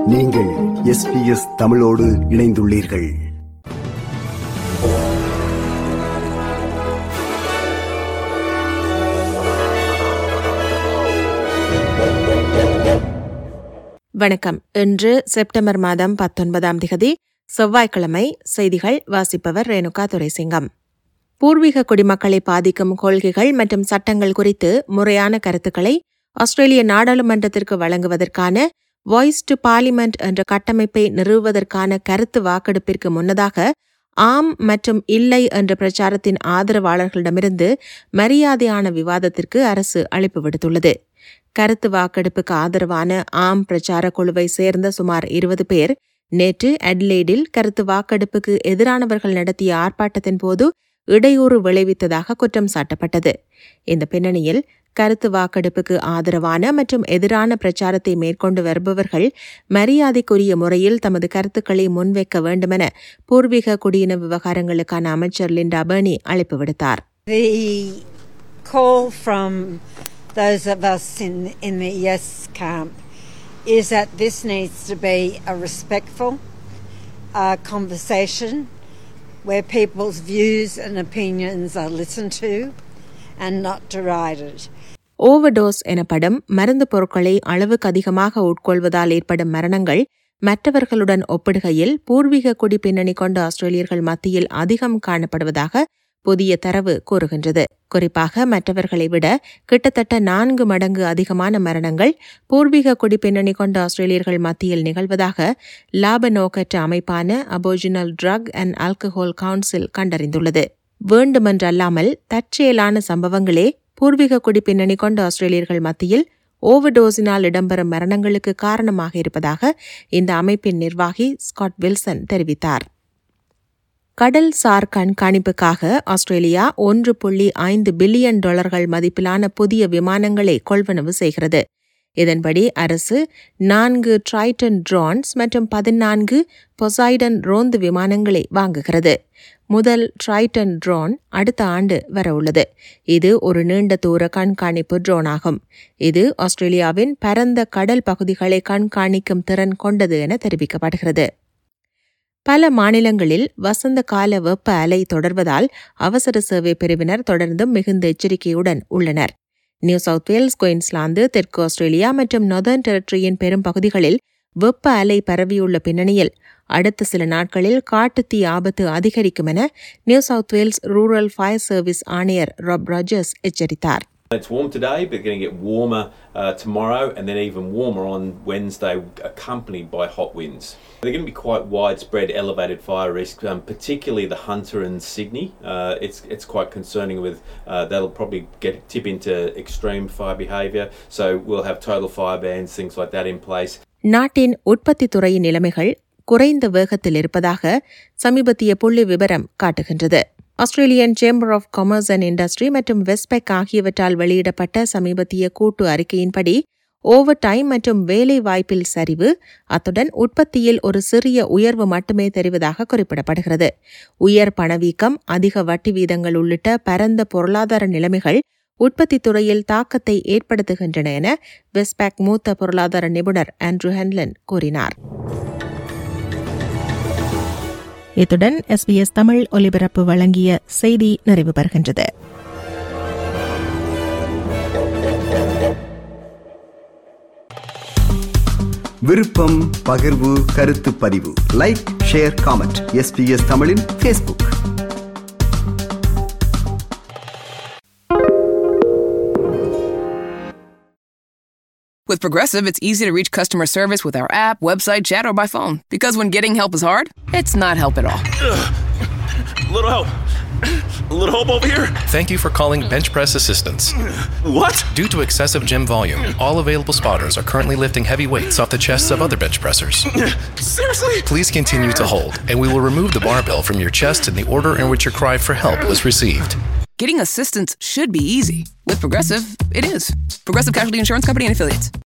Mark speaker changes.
Speaker 1: நீங்கள் எஸ்பிஎஸ் தமிழோடு இணைந்துள்ளீர்கள்
Speaker 2: வணக்கம் இன்று செப்டம்பர் மாதம் பத்தொன்பதாம் திகதி செவ்வாய்க்கிழமை செய்திகள் வாசிப்பவர் ரேணுகா துரைசிங்கம் பூர்வீக குடிமக்களை பாதிக்கும் கொள்கைகள் மற்றும் சட்டங்கள் குறித்து முறையான கருத்துக்களை ஆஸ்திரேலிய நாடாளுமன்றத்திற்கு வழங்குவதற்கான வாய்ஸ் டு பார்லிமெண்ட் என்ற கட்டமைப்பை நிறுவுவதற்கான கருத்து வாக்கெடுப்பிற்கு முன்னதாக ஆம் மற்றும் இல்லை என்ற பிரச்சாரத்தின் ஆதரவாளர்களிடமிருந்து மரியாதையான விவாதத்திற்கு அரசு அழைப்பு விடுத்துள்ளது கருத்து வாக்கெடுப்புக்கு ஆதரவான ஆம் பிரச்சார குழுவை சேர்ந்த சுமார் இருபது பேர் நேற்று அட்லேடில் கருத்து வாக்கெடுப்புக்கு எதிரானவர்கள் நடத்திய ஆர்ப்பாட்டத்தின் போது இடையூறு விளைவித்ததாக குற்றம் சாட்டப்பட்டது இந்த பின்னணியில் கருத்து வாக்கெடுப்புக்கு ஆதரவான மற்றும் எதிரான பிரச்சாரத்தை மேற்கொண்டு வருபவர்கள் மரியாதைக்குரிய முறையில் தமது கருத்துக்களை முன்வைக்க வேண்டுமென பூர்வீக குடியின விவகாரங்களுக்கான அமைச்சர் லிண்டா பர்னி அழைப்பு விடுத்தார்
Speaker 3: The call from those of us in, in the yes camp is that this needs to be a respectful uh, conversation where people's views and opinions are listened to and not derided.
Speaker 2: Overdose எனப்படும் மருந்து பொருட்களை அளவுக்கு அதிகமாக உட்கொள்வதால் ஏற்படும் மரணங்கள் மற்றவர்களுடன் ஒப்பிடுகையில் பூர்வீக குடி பின்னணி கொண்ட ஆஸ்திரேலியர்கள் மத்தியில் அதிகம் காணப்படுவதாக புதிய தரவு கூறுகின்றது குறிப்பாக மற்றவர்களை விட கிட்டத்தட்ட நான்கு மடங்கு அதிகமான மரணங்கள் பூர்வீக குடி பின்னணி கொண்ட ஆஸ்திரேலியர்கள் மத்தியில் நிகழ்வதாக லாப நோக்கற்ற அமைப்பான Aboriginal Drug and Alcohol Council கண்டறிந்துள்ளது வேண்டுமென்றல்லாமல் தற்செயலான சம்பவங்களே பூர்வீக குடி பின்னணி கொண்ட ஆஸ்திரேலியர்கள் மத்தியில் ஓவர்டோஸினால் இடம்பெறும் மரணங்களுக்கு காரணமாக இருப்பதாக இந்த அமைப்பின் நிர்வாகி ஸ்காட் வில்சன் தெரிவித்தார் கடல் சார் கண்காணிப்புக்காக ஆஸ்திரேலியா ஒன்று புள்ளி ஐந்து பில்லியன் டாலர்கள் மதிப்பிலான புதிய விமானங்களை கொள்வனவு செய்கிறது இதன்படி அரசு நான்கு ட்ரைட்டன் ட்ரோன்ஸ் மற்றும் பதினான்கு பொசைடன் ரோந்து விமானங்களை வாங்குகிறது முதல் ட்ரைட்டன் ட்ரோன் அடுத்த ஆண்டு வரவுள்ளது இது ஒரு நீண்ட தூர கண்காணிப்பு ட்ரோன் ஆகும் இது ஆஸ்திரேலியாவின் பரந்த கடல் பகுதிகளை கண்காணிக்கும் திறன் கொண்டது என தெரிவிக்கப்படுகிறது பல மாநிலங்களில் வசந்த கால வெப்ப அலை தொடர்வதால் அவசர சேவை பிரிவினர் தொடர்ந்தும் மிகுந்த எச்சரிக்கையுடன் உள்ளனர் நியூ சவுத் வேல்ஸ் குயின்ஸ்லாந்து தெற்கு ஆஸ்திரேலியா மற்றும் நொதர்ன் டெரிட்டரியின் பெரும் பகுதிகளில் வெப்ப அலை பரவியுள்ள பின்னணியில் அடுத்த சில நாட்களில் காட்டுத்தீ ஆபத்து அதிகரிக்கும் என New South Wales Rural Fire Service ஆணையர் ராப் ராஜர்ஸ் எச்சரித்தார்
Speaker 4: It's warm today, but going to get warmer uh, tomorrow and then even warmer on Wednesday, accompanied by hot winds. They're going to be quite widespread elevated fire risk, um, particularly the Hunter and Sydney. Uh, it's it's quite concerning. With uh, that'll probably get tip into extreme fire behaviour. So we'll have total fire bans, things like that in place.
Speaker 2: நாட்டின் உற்பத்தி துறையின் நிலைமைகள் குறைந்த வேகத்தில் இருப்பதாக சமீபத்திய புள்ளி விவரம் காட்டுகின்றது Australian Chamber of Commerce and Industry மற்றும் வெஸ்பெக் ஆகியவற்றால் வெளியிடப்பட்ட சமீபத்திய கூட்டு அறிக்கையின்படி ஓவர் டைம் மற்றும் வேலை வாய்ப்பில் சரிவு அத்துடன் உற்பத்தியில் ஒரு சிறிய உயர்வு மட்டுமே தெரிவதாக குறிப்பிடப்படுகிறது உயர் பணவீக்கம் அதிக வட்டி வீதங்கள் உள்ளிட்ட பரந்த பொருளாதார நிலைமைகள் உற்பத்தி துறையில் தாக்கத்தை ஏற்படுத்துகின்றன என வெஸ்பேக் மூத்த பொருளாதார நிபுணர் ஆண்ட்ரூ ஹென்லன் கூறினார் இத்துடன் எஸ்பிஎஸ் தமிழ் ஒலிபரப்பு வழங்கிய செய்தி நிறைவு பெறுகின்றது
Speaker 1: விருப்பம் பகிர்வு கருத்து பதிவு லைக் ஷேர் காமெண்ட் எஸ்பிஎஸ் தமிழின் Facebook
Speaker 5: With Progressive, it's easy to reach customer service with our app, website, chat, or by phone. Because when getting help is hard, it's not help at all.
Speaker 6: A little help. A little help over here.
Speaker 7: Thank you for calling Bench Press Assistance.
Speaker 6: What?
Speaker 7: Due to excessive gym volume, all available spotters are currently lifting heavy weights off the chests of other bench pressers.
Speaker 6: Seriously?
Speaker 7: Please continue to hold, and we will remove the barbell from your chest in the order in which your cry for help was received.
Speaker 5: Getting assistance should be easy. With Progressive, it is. Progressive Casualty Insurance Company and Affiliates.